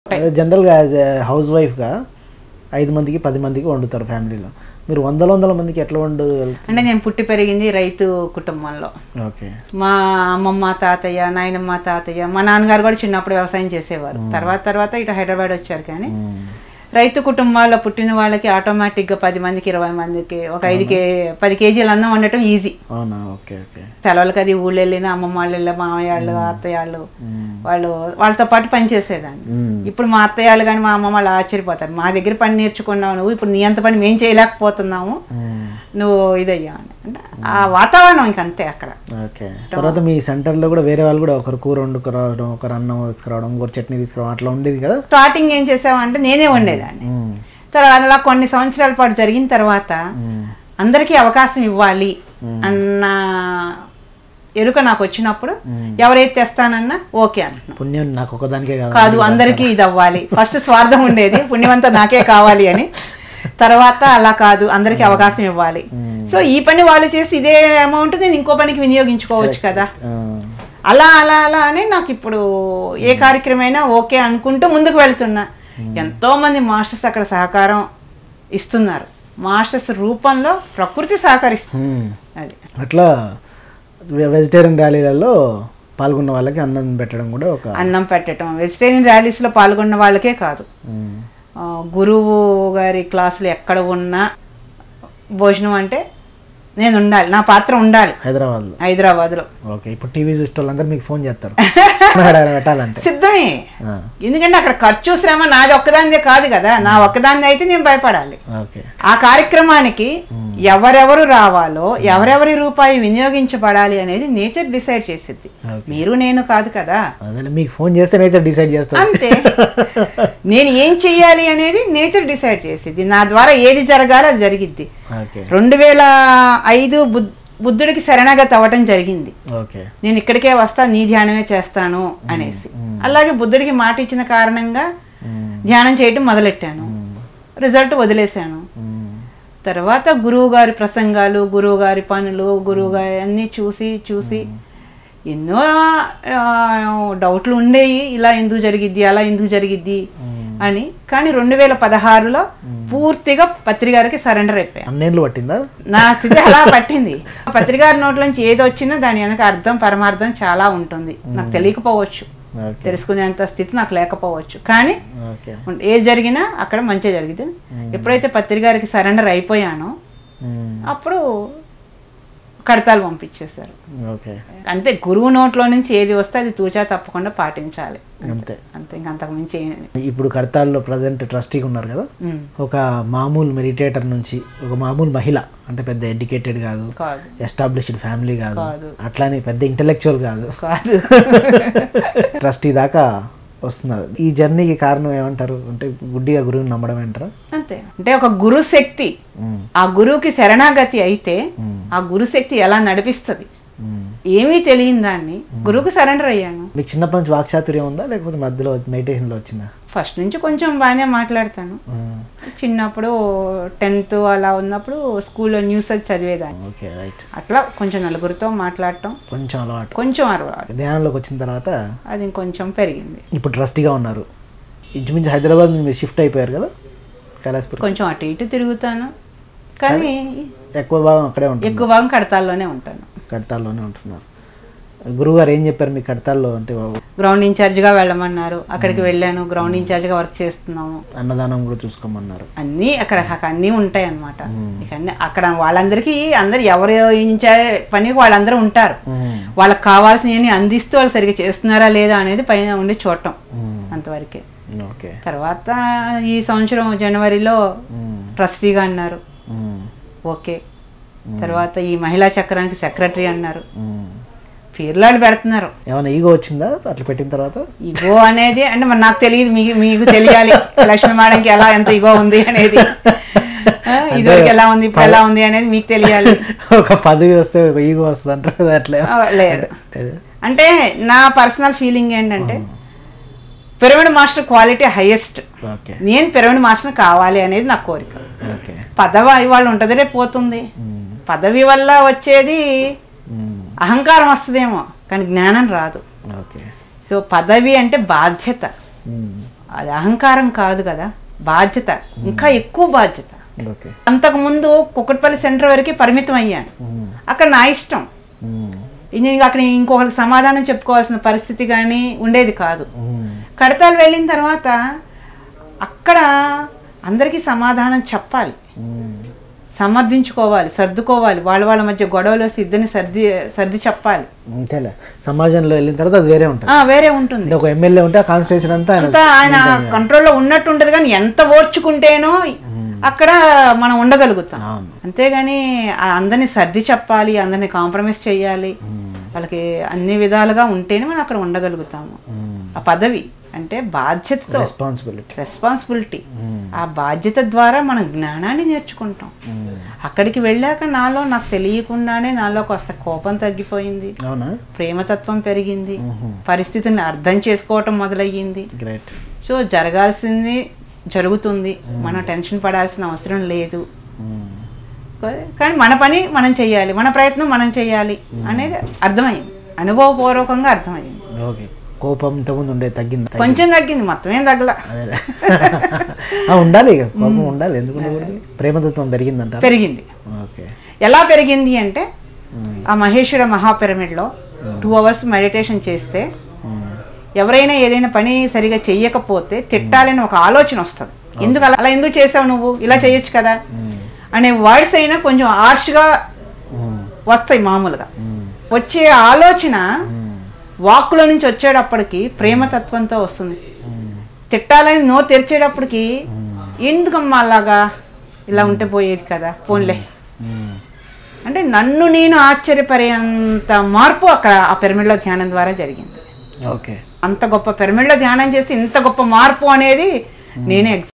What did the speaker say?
అదే జనరల్గా as a house వైఫ్గా ఐదు మందికి పది మందికి వండుతారు ఫ్యామిలీలో మీరు వందల వందల మందికి ఎట్లా వండగలుగుతారు అంటే నేను పుట్టి పెరిగింది రైతు కుటుంబంలో ఓకే మా అమ్మమ్మ తాతయ్య నాయనమ్మ తాతయ్య మా నాన్నగారు కూడా చిన్నప్పుడు వ్యవసాయం చేసేవారు తర్వాత తర్వాత ఇటు హైదరాబాద్ వచ్చారు కానీ రైతు కుటుంబాల్లో పుట్టిన వాళ్ళకి ఆటోమేటిక్గా పది మందికి ఇరవై మందికి ఒక ఐదు కే పది కేజీలు అన్నం వండటం ఈజీ అవునా ఓకే ఓకే సెలవులకి అది ఊళ్ళో వెళ్ళిన అమ్మమ్మ వాళ్ళు వెళ్ళిన మామయ్య వాళ్ళు అత్తయ్య వాళ్ళు వాళ్ళు వాళ్ళతో పాటు పని చేసేదాన్ని మ్మ్. ఇప్పుడు మా అత్తయ్య వాళ్ళు కానీ మా అమ్మమ్మ వాళ్ళు ఆశ్చర్యపోతారు మా దగ్గర పని నేర్చుకున్నావు నువ్వు ఇప్పుడు నీ అంత పని మేము చేయలేకపోతున్నాము మ్మ్. నువ్వు ఇదయ్యా అని అంటే ఆ వాతావరణం ఇంకంతే అక్కడ ఓకే తర్వాత మీ సెంటర్లో కూడా వేరే వాళ్ళు కూడా ఒకరు కూర వండుకురావడం ఒకరు అన్నం తీసుకురావడం ఇంకొకరు చట్నీ తీసుకురావడం అట్లా ఉండేది కదా స్టార్టింగ్ ఏం చేసామంటే నేనే వండేదాన్ని మ్మ్. తర్వాత అలా కొన్ని సంవత్సరాల పాటు జరిగిన తర్వాత మ్మ్. అందరికీ అవకాశం ఇవ్వాలి అన్న ఎరుక నాకు వచ్చినప్పుడు ఎవరైతే తెస్తానన్నా ఓకే అంటున్నాను పుణ్యం నాకు ఒకదానికే కాదు కాదు అందరికీ ఇది అవ్వాలి ఫస్ట్ స్వార్థం ఉండేది పుణ్యమంతా నాకే కావాలి అని తర్వాత అలా కాదు అందరికీ అవకాశం ఇవ్వాలి సో ఈ పని వాళ్ళు చేసి ఇదే అమౌంట్ నేను ఇంకో పనికి వినియోగించుకోవచ్చు కదా ఆ, అలా అలా అలా అని నాకు ఇప్పుడు ఏ కార్యక్రమైనా ఓకే అనుకుంటూ ముందుకు వెళ్తున్నా ఎంతో మంది మాస్టర్స్ అక్కడ సహకారం ఇస్తున్నారు మాస్టర్స్ రూపంలో ప్రకృతి సహకరిస్తుంది మ్మ్. అది అట్లా వె- వెజిటేరియన్ ర్యాలీలలో పాల్గొన్న వాళ్ళకి అన్నం పెట్టడం కూడా ఒక అన్నం పెట్టడం వెజిటేరియన్ ర్యాలీస్లో పాల్గొన్న వాళ్ళకే కాదు మ్మ్. ఆ, గురువు గారి క్లాసులు ఎక్కడ ఉన్నా భోజనం అంటే నేను ఉండాలి నా పాత్ర ఉండాలి హైదరాబాద్లో హైదరాబాద్లో ఓకే ఇప్పుడు టీవీ చూసే వాళ్ళందరూ మీకు ఫోన్ చేస్తారు అక్కడ పెట్టాలంటే సిద్ధమే ఆ, ఎందుకంటే అక్కడ ఖర్చు శ్రమ నాది ఒక్కదానిదే కాదు కదా నా ఒక్కదాన్ని అయితే నేను భయపడాలి ఓకే ఆ కార్యక్రమానికి ఎవరెవరు రావాలో ఎవరెవరి రూపాయి వినియోగించబడాలి అనేది నేచర్ డిసైడ్ చేసిద్ది Okay. మీరు నేను కాదు కదా అదే మీకు ఫోన్ చేస్తే నేచర్ డిసైడ్ చేస్తారు అంతే నేను ఏం చెయ్యాలి అనేది నేచర్ డిసైడ్ చేసిద్ది నా ద్వారా ఏది జరగాలో అది జరిగిద్ది ఓకే రెండు వేల ఐదు బుద్ బుద్ధుడికి శరణాగతి అవ్వటం జరిగింది ఓకే నేను ఇక్కడికే వస్తా నీ ధ్యానమే చేస్తాను అనేసి అలాగే బుద్ధుడికి మాట ఇచ్చిన కారణంగా మ్మ్. ధ్యానం చేయటం మొదలెట్టాను రిజల్ట్ వదిలేశాను మ్మ్. తర్వాత గురువు గారి ప్రసంగాలు గురువు గారి పనులు గురువు గారి అన్నీ చూసి చూసి ఎన్నో ఆ, డౌట్లు ఉండేవి ఇలా ఎందుకు జరిగిద్ది అలా ఎందుకు జరిగిద్ది అని కానీ రెండు వేల పదహారులో పూర్తిగా పత్రికారికి సరెండర్ అయిపోయాను అన్నేళ్ళు పట్టిందా నా స్థితి అలా పట్టింది పత్రికారి నోట్లోంచి ఏది వచ్చినా దాని వెనక అర్థం పరమార్థం చాలా ఉంటుంది నాకు తెలియకపోవచ్చు ఓకే తెలుసుకునేంత స్థితి నాకు లేకపోవచ్చు కానీ ఓకే ఉం- ఏది జరిగినా అక్కడ మంచిగా జరిగింది ఎప్పుడైతే పత్రికారికి సరెండర్ అయిపోయానో మ్మ్. అప్పుడు కడతాలు పంపించేశారు ఓకే అంతే గురువు నోట్లో నుంచి ఏది వస్తే అది తూచా తప్పకుండా పాటించాలి అంతే అంతే ఇంకా అంతకు మించి ఏం- ఇప్పుడు కడతాల్లో ప్రజెంట్ ట్రస్టీగా ఉన్నారు కదా ఉమ్, ఒక మామూలు మెడిటేటర్ నుంచి ఒక మామూలు మహిళ అంటే పెద్ద ఎడ్యుకేటెడ్ కాదు కాదు ఎస్టాబ్లిష్డ్ ఫ్యామిలీ కాదు కాదు. అట్లానే పెద్ద ఇంటలెక్చువల్ కాదు కాదు ట్రస్టీ దాకా వస్తున్నారు ఈ జర్నీకి కారణం ఏమంటారు అంటే గుడ్డిగా గురువుని నమ్మడం అంటారా అంతే అంటే ఒక గురు శక్తి మ్మ్. ఆ గురువుకి శరణాగతి అయితే మ్మ్. ఆ గురు శక్తి ఎలా నడిపిస్తుంది మ్మ్. ఏమీ తెలియని దాన్ని గురువుకి సరెండర్ అయ్యాను మీకు చిన్నప్పటి నుంచి వాక్చాతుర్యం ఉందా లేకపోతే మధ్యలో మెడిటేషన్లో వచ్చిందా ఫస్ట్ నుంచి కొంచెం బాగానే మాట్లాడతాను మ్మ్. చిన్నప్పుడు టెన్త్ అలా ఉన్నప్పుడు స్కూల్లో న్యూస్ అది చదివేదాన్ని ఓకే రైట్ అట్లా కొంచెం నలుగురితో మాట్లాడటం కొంచెం అలవాటు కొంచెం అలవాటు ధ్యానంలోకి వచ్చిన తర్వాత అది ఇంకొంచెం పెరిగింది ఇప్పుడు ట్రస్టీగా ఉన్నారు ఇంచుమించు హైదరాబాద్ నుంచి మీరు షిఫ్ట్ అయిపోయారు కదా కైలాసపురం కొంచెం అటు ఇటు తిరుగుతాను కానీ ఎక్కువ భాగం అక్కడే ఉంటుంది ఎక్కువ భాగం కడతాల్లోనే ఉంటాను కడతాల్లోనే ఉంటున్నారు గురువుగారు ఏం చెప్పారు మీ కడతాల్లో అంటే గ్రౌండ్ ఇన్ఛార్జ్గా వెళ్ళమన్నారు అక్కడికి వెళ్ళాను గ్రౌండ్ ఇన్ఛార్జ్గా వర్క్ చేస్తున్నాము అన్నదానం కూడా చూసుకోమన్నారు అన్నీ అక్కడ అక్కడ అన్నీ ఉంటాయి అన్నమాట ఇక అన్నీ అక్కడ వాళ్ళందరికీ అందరు ఎవరు ఇన్ఛార్జ్ పనికి వాళ్ళందరూ ఉంటారు మ్మ్. వాళ్ళకి కావాల్సినవి అందిస్తూ వాళ్ళు సరిగ్గా చేస్తున్నారా లేదా అనేది పైన ఉండి చూడటం మ్మ్. అంతవరకే ఓకే తర్వాత ఈ సంవత్సరం జనవరిలో మ్మ్. ట్రస్టీగా అన్నారు మ్మ్. ఓకే తర్వాత ఈ మహిళా చక్రానికి సెక్రటరీ అన్నారు మ్మ్. పేర్లాడు పెడుతున్నారు ఏమైనా ఈగో వచ్చిందా అట్లా పెట్టిన తర్వాత ఇగో అనేది అంటే మరి నాకు తెలియదు మీకు మీకు తెలియాలి లక్ష్మీ మేడంకి ఎలా ఎంత ఇగో ఉంది అనేది ఆ, ఇదివరకు ఎలా ఉంది ఇప్పుడు ఎలా ఉంది అనేది మీకు తెలియాలి ఒక పదవి వస్తే ఒక ఈగో వస్తుంది అంటారు కదా అట్లా ఆ, లేదు లేదు. అంటే నా పర్సనల్ ఫీలింగ్ ఏంటంటే pyramid master quality highest okay నేను పిరమిడ్ మాస్టర్ కావాలి అనేది నా కోరిక ఓకే పదవి ఇవాళ ఉంటుంది రేపు పోతుంది మ్మ్. పదవి వల్ల వచ్చేది మ్మ్. అహంకారం వస్తుందేమో కానీ జ్ఞానం రాదు ఓకే సో పదవి అంటే బాధ్యత మ్మ్. అది అహంకారం కాదు కదా బాధ్యత ఇంకా ఎక్కువ బాధ్యత ఓకే అంతకుముందు కుక్కటిపల్లి సెంటర్ వరకు పరిమితం అయ్యాను మ్మ్. అక్కడ నా ఇష్టం మ్మ్. ఇంక అక్కడ ఇంకొకరికి సమాధానం చెప్పుకోవాల్సిన పరిస్థితి కానీ ఉండేది కాదు మ్మ్. కడతాలు వెళ్ళిన తర్వాత అక్కడ అందరికీ సమాధానం చెప్పాలి మ్మ్. సమర్థించుకోవాలి సర్దుకోవాలి వాళ్ళ వాళ్ళ మధ్య గొడవలు వస్తే ఇద్దరిని సర్ది సర్ది చెప్పాలి అంతేలే సమాజంలో వెళ్ళిన తర్వాత అది వేరే ఉంటుంది ఆ, వేరే ఉంటుంది అంటే ఒక ఎమ్మెల్యే ఉంటే ఆ కాన్స్టిట్యూషన్ అంతా ఆయన అంతా ఆయన కంట్రోల్లో ఉన్నట్టు ఉంటుంది కానీ ఎంత ఓర్చుకుంటేనో అక్కడ మనం ఉండగలుగుతాం అవును. అంతేగాని ఆ అందరినీ సర్ది చెప్పాలి అందరినీ కాంప్రమైజ్ చేయాలి వాళ్ళకి అన్ని విధాలుగా ఉంటేనే మనం అక్కడ ఉండగలుగుతాము ఆ పదవి అంటే బాధ్యతతో రెస్పాన్సిబిలిటీ రెస్పాన్సిబిలిటీ ఆ బాధ్యత ద్వారా మనం జ్ఞానాన్ని నేర్చుకుంటాం అక్కడికి వెళ్ళాక నాలో నాకు తెలియకుండానే నాలో కాస్త కోపం తగ్గిపోయింది అవునా ప్రేమతత్వం పెరిగింది పరిస్థితిని అర్థం చేసుకోవటం మొదలయ్యింది గ్రేట్ సో జరగాల్సింది జరుగుతుంది మనం టెన్షన్ పడాల్సిన అవసరం లేదు కానీ మన పని మనం చేయాలి మన ప్రయత్నం మనం చేయాలి అనేది అర్థమైంది అనుభవపూర్వకంగా అర్థమైంది ఓకే కోపం ఇంతకుముందు ఉండే తగ్గింది కొంచెం తగ్గింది మొత్తం ఏం తగ్గల అదే ఆ, ఉండాలి ఇక కోపం ఉండాలి ఎందుకు ఉండకూడదు ప్రేమతత్వం పెరిగిందంటారు పెరిగింది ఓకే ఎలా పెరిగింది అంటే ఆ మహేశ్వర మహాపిరమిడ్లో టూ అవర్స్ మెడిటేషన్ చేస్తే ఎవరైనా ఏదైనా పని సరిగా చెయ్యకపోతే తిట్టాలని ఒక ఆలోచన వస్తుంది ఎందుకు అలా అలా ఎందుకు చేసావు నువ్వు ఇలా చేయొచ్చు కదా అనే వర్డ్స్ అయినా కొంచెం హార్ష్గా వస్తాయి మామూలుగా వచ్చే ఆలోచన వాక్కులో నుంచి వచ్చేటప్పటికి ప్రేమతత్వంతో వస్తుంది తిట్టాలని నో తెరిచేటప్పటికి ఎందుకమ్మా అలాగా ఇలా ఉంటే పోయేది కదా పోన్లే అంటే నన్ను నేను ఆశ్చర్యపడేంత మార్పు అక్కడ ఆ పిరమిడ్లో ధ్యానం ద్వారా జరిగింది ఓకే అంత గొప్ప పిరమిడ్లో ధ్యానం చేస్తే ఇంత గొప్ప మార్పు అనేది నేనే ఎగ్జామ్